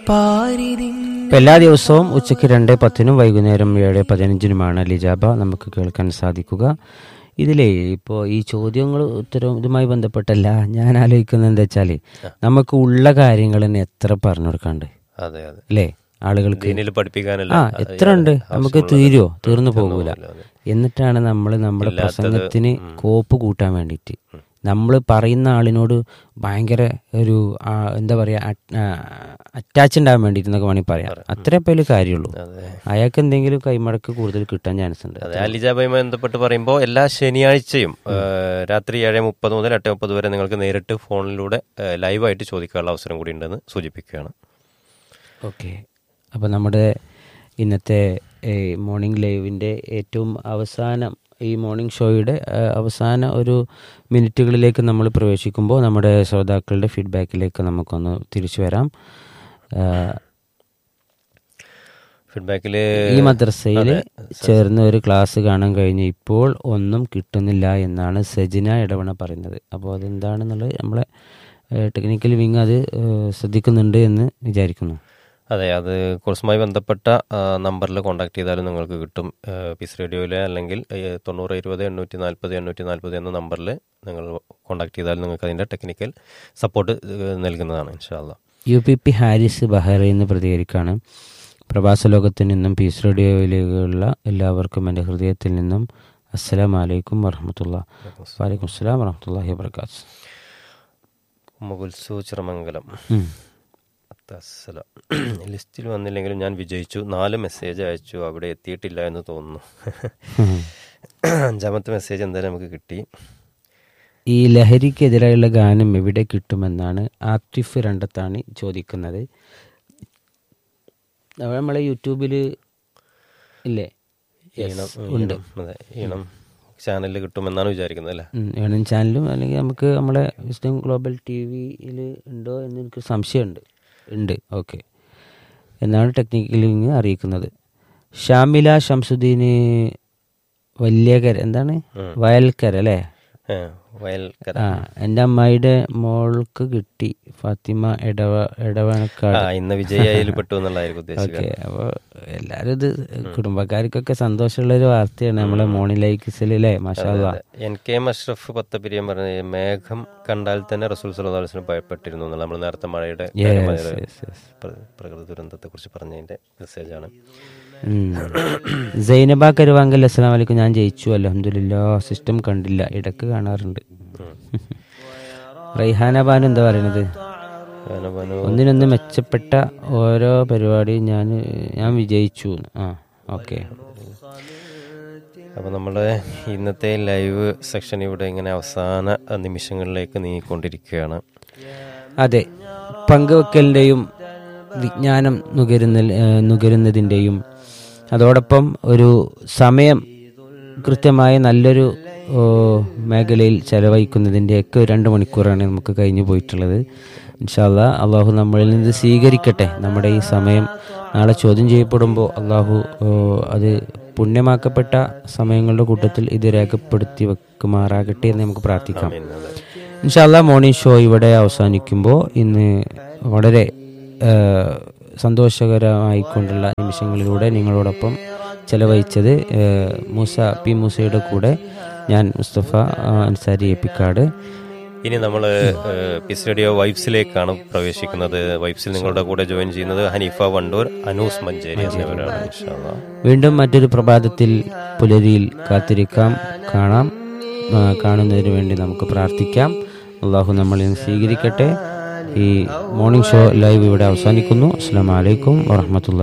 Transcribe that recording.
ഇപ്പൊ എല്ലാ ദിവസവും ഉച്ചയ്ക്ക് രണ്ട് പത്തിനും വൈകുന്നേരം ഏഴ് പതിനഞ്ചിനുമാണ് ലിജാബ നമുക്ക് കേൾക്കാൻ സാധിക്കുക ഇതിലേ ഇപ്പോൾ ഈ ചോദ്യങ്ങൾ ഉത്തരവും ഇതുമായി ബന്ധപ്പെട്ടല്ല ഞാൻ ആലോചിക്കുന്നത് എന്താ വെച്ചാൽ നമുക്ക് ഉള്ള കാര്യങ്ങൾ തന്നെ എത്ര പറഞ്ഞു കൊടുക്കാണ്ട് അതെ അതെ അല്ലേ ആളുകൾക്ക് ദീനിൽ പഠിപ്പിക്കാനല്ല ആ എത്ര ഉണ്ട് നമുക്ക് തീരുമോ തീർന്നു പോകൂല എന്നിട്ടാണ് നമ്മൾ നമ്മുടെ പ്രസംഗത്തിന് കോപ്പ് കൂട്ടാൻ വേണ്ടിയിട്ട് നമ്മൾ പറയുന്ന ആളിനോട് ഭയങ്കര ഒരു ആ, എന്താ പറയുക അറ്റാച്ച് ഉണ്ടാകാൻ വേണ്ടിയിട്ട് എന്നൊക്കെ വേണമെങ്കിൽ പറയാം അത്രേ പേര് കാര്യമുള്ളൂ അതെ അയാൾക്ക് എന്തെങ്കിലും കൈമടക്ക് കൂടുതൽ കിട്ടാൻ ചാൻസ് ഉണ്ട് അതെ അലിജാബയുമായി ബന്ധപ്പെട്ട് പറയുമ്പോൾ എല്ലാ ശനിയാഴ്ചയും ആ, രാത്രി ഏഴ് മുപ്പത് മുതൽ എട്ട് മുപ്പത് വരെ നിങ്ങൾക്ക് നേരിട്ട് ഫോണിലൂടെ ആ, ലൈവായിട്ട് ചോദിക്കാനുള്ള അവസരം കൂടി ഉണ്ടെന്ന് സൂചിപ്പിക്കുകയാണ് ഓക്കെ അപ്പോൾ നമ്മുടെ ഇന്നത്തെ ഈ മോർണിംഗ് ലൈവിൻ്റെ ഏറ്റവും അവസാനം ഈ മോർണിംഗ് ഷോയുടെ ആ, അവസാന ഒരു മിനിറ്റുകളിലേക്ക് നമ്മൾ പ്രവേശിക്കുമ്പോൾ നമ്മുടെ ശ്രോതാക്കളുടെ ഫീഡ്ബാക്കിലേക്ക് നമുക്കൊന്ന് തിരിച്ചു വരാം ആ, ഫീഡ്ബാക്കിൽ ഈ മദ്രസയിൽ ചേർന്ന് ഒരു ക്ലാസ് കാണാൻ കഴിഞ്ഞ് ഇപ്പോൾ ഒന്നും കിട്ടുന്നില്ല എന്നാണ് സജിന ഇടവണ പറയുന്നത് അപ്പോൾ അതെന്താണെന്നുള്ളത് നമ്മളെ ടെക്നിക്കൽ വിങ് അത് ഏ, ശ്രദ്ധിക്കുന്നുണ്ട് എന്ന് വിചാരിക്കുന്നു അതെ അത് കോഴ്സുമായി ബന്ധപ്പെട്ട നമ്പറിൽ കോൺടാക്ട് ചെയ്താലും നിങ്ങൾക്ക് കിട്ടും ആ, പീസ് റേഡിയോയിലെ അല്ലെങ്കിൽ ഏ, തൊണ്ണൂറ് ഇരുപത് എണ്ണൂറ്റി നാൽപ്പത് എണ്ണൂറ്റി നാൽപ്പത് എന്ന നമ്പറിൽ നിങ്ങൾ കോൺടാക്ട് ചെയ്താൽ നിങ്ങൾക്ക് അതിൻ്റെ ടെക്നിക്കൽ സപ്പോർട്ട് നൽകുന്നതാണ് ഇൻഷാല്ല U P P Haris Bahrain എന്ന് പ്രതികരിക്കാണ് പ്രവാസ ലോകത്തിൽ നിന്നും പീസ് റേഡിയോയിലേക്കുള്ള എല്ലാവർക്കും എൻ്റെ ഹൃദയത്തിൽ നിന്നും അസ്സലാം വലൈക്കും വറഹമത്തുള്ള വലൈക്കും അസ്സലാം വറഹമത്തല്ലാഹി വർക്കാത്ത് മുകുൽസു ചിറമംഗലം അസ്സലാം. ലിസ്റ്റിൽ വന്നില്ലെങ്കിലും ഞാൻ വിജയിച്ചു നാല് മെസ്സേജ് അയച്ചു അവിടെ എത്തിയിട്ടില്ല എന്ന് തോന്നുന്നു അഞ്ചാമത്തെ മെസ്സേജ് എന്തായാലും നമുക്ക് കിട്ടി ഈ ലഹരിക്കെതിരായുള്ള ഗാനം എവിടെ കിട്ടുമെന്നാണ് ആർട്ടിഫ് രണ്ടത്താണ് ചോദിക്കുന്നത് അത് നമ്മളെ യൂട്യൂബിൽ ഇല്ലേ ഈണം ഈണം, അതെ ഈണം ചാനലിൽ കിട്ടുമെന്നാണ് വിചാരിക്കുന്നത് അല്ലേ ഉം, ഏണിൻ ചാനലും അല്ലെങ്കിൽ നമുക്ക് നമ്മളെ വിസ്ഡം ഗ്ലോബൽ ടി വിയിൽ ഉണ്ടോ എന്ന് എനിക്ക് സംശയമുണ്ട് ഉണ്ട് ഓക്കെ എന്നാണ് ടെക്നിക്കലി അറിയിക്കുന്നത് ഷാമില ഷംസുദ്ദീന് വലിയകര എന്താണ് വയൽക്കര അല്ലേ ഏ, വയൽക്കര ആ എൻ്റെ അമ്മായിയുടെ മോൾക്ക് കിട്ടി ഫാത്തിമ ഇടവ ഇടവണക്കാട് ആ ഇന്ന് വിജയായിൽ പെട്ടു എന്നുള്ളതായിരിക്കും ഉദ്ദേശിക്കുക ഓക്കെ അപ്പോൾ എല്ലാവരും ഇത് കുടുംബക്കാർക്കൊക്കെ സന്തോഷമുള്ള ഒരു വാർത്തയാണ് നമ്മളെ മോർണിംഗ് ലൈക്സിൽ അല്ലേ മാഷാല്ല N K M Ashraf Pathapiriyam പറഞ്ഞ മേഘം കണ്ടാൽ തന്നെ റസൂൽ സലഹുലിന് ഭയപ്പെട്ടിരുന്നു എന്നുള്ള നമ്മൾ നേരത്തെ മഴയുടെ കാര്യമായ പ്ര- പ്രകൃതി ദുരന്തത്തെ കുറിച്ച് പറഞ്ഞതിന്റെ മെസ്സേജാണ് സൈനബ കരുവാങ്കൽ അസ്സലാം വലൈക്കും ഞാൻ ജയിച്ചു അലഹമില്ല സിസ്റ്റം കണ്ടില്ല ഇടക്ക് കാണാറുണ്ട് റൈഹാന ബാനു എന്താ പറയുന്നത് ഗാനബാനു ഒന്നിനൊന്ന് മെച്ചപ്പെട്ട ഓരോ പരിപാടിയും ഞാൻ ഞാൻ വിജയിച്ചു ആ ഓക്കെ അപ്പൊ നമ്മുടെ ഇന്നത്തെ ലൈവ് സെക്ഷൻ ഇവിടെ ഇങ്ങനെ അവസാന നിമിഷങ്ങളിലേക്ക് നീങ്ങിക്കൊണ്ടിരിക്കുകയാണ് അതെ പങ്കുവെക്കലിൻ്റെയും വിജ്ഞാനം നുകരുന്ന ഏഹ് നുകരുന്നതിൻ്റെയും അതോടൊപ്പം ഒരു സമയം കൃത്യമായ നല്ലൊരു ഓ, മേഖലയിൽ ചെലവഴിക്കുന്നതിൻ്റെയൊക്കെ ഒരു രണ്ട് മണിക്കൂറാണ് നമുക്ക് കഴിഞ്ഞു പോയിട്ടുള്ളത് ഇൻഷാല്ല അള്ളാഹു നമ്മളിൽ നിന്ന് സ്വീകരിക്കട്ടെ നമ്മുടെ ഈ സമയം നാളെ ചോദ്യം ചെയ്യപ്പെടുമ്പോൾ അള്ളാഹു ഓ, അത് പുണ്യമാക്കപ്പെട്ട സമയങ്ങളുടെ കൂട്ടത്തിൽ ഇത് രേഖപ്പെടുത്തി വെക്കുമാറാകട്ടെ എന്ന് നമുക്ക് പ്രാർത്ഥിക്കാം ഇൻഷാല്ല മോർണിംഗ് ഷോ ഇവിടെ അവസാനിക്കുമ്പോൾ ഇന്ന് വളരെ ആ, സന്തോഷകരമായിക്കൊണ്ടുള്ള നിമിഷങ്ങളിലൂടെ നിങ്ങളോടൊപ്പം ചെലവഴിച്ചത് ആ, മൂസ പി മൂസയുടെ കൂടെ ഞാൻ മുസ്തഫ ആ, അൻസാരി എപ്പിക്കാട് ഇനി നമ്മൾ പീസ് റേഡിയോ വൈബ്സിലേക്കാണ് പ്രവേശിക്കുന്നത് വൈബ്സിൽ നിങ്ങളുടെ കൂടെ ജോയിൻ ചെയ്യുന്നത് ഹനീഫ വണ്ടൂർ അനൂസ് മഞ്ചേരി എന്നിവരാണ് ഇൻഷാ അല്ലാ. വീണ്ടും മറ്റൊരു പ്രഭാതത്തിൽ പുലരിയിൽ കാത്തിരിക്കാം കാണാം ആ, കാണുന്നതിന് വേണ്ടി നമുക്ക് പ്രാർത്ഥിക്കാം അള്ളാഹു നമ്മളിൽ നിന്ന് സ്വീകരിക്കട്ടെ ഈ മോർണിംഗ് ഷോ ലൈവ് ഇവിടെ അവസാനിക്കുന്നു അസ്സാം വലൈക്കും വാഹമത്തുള്ള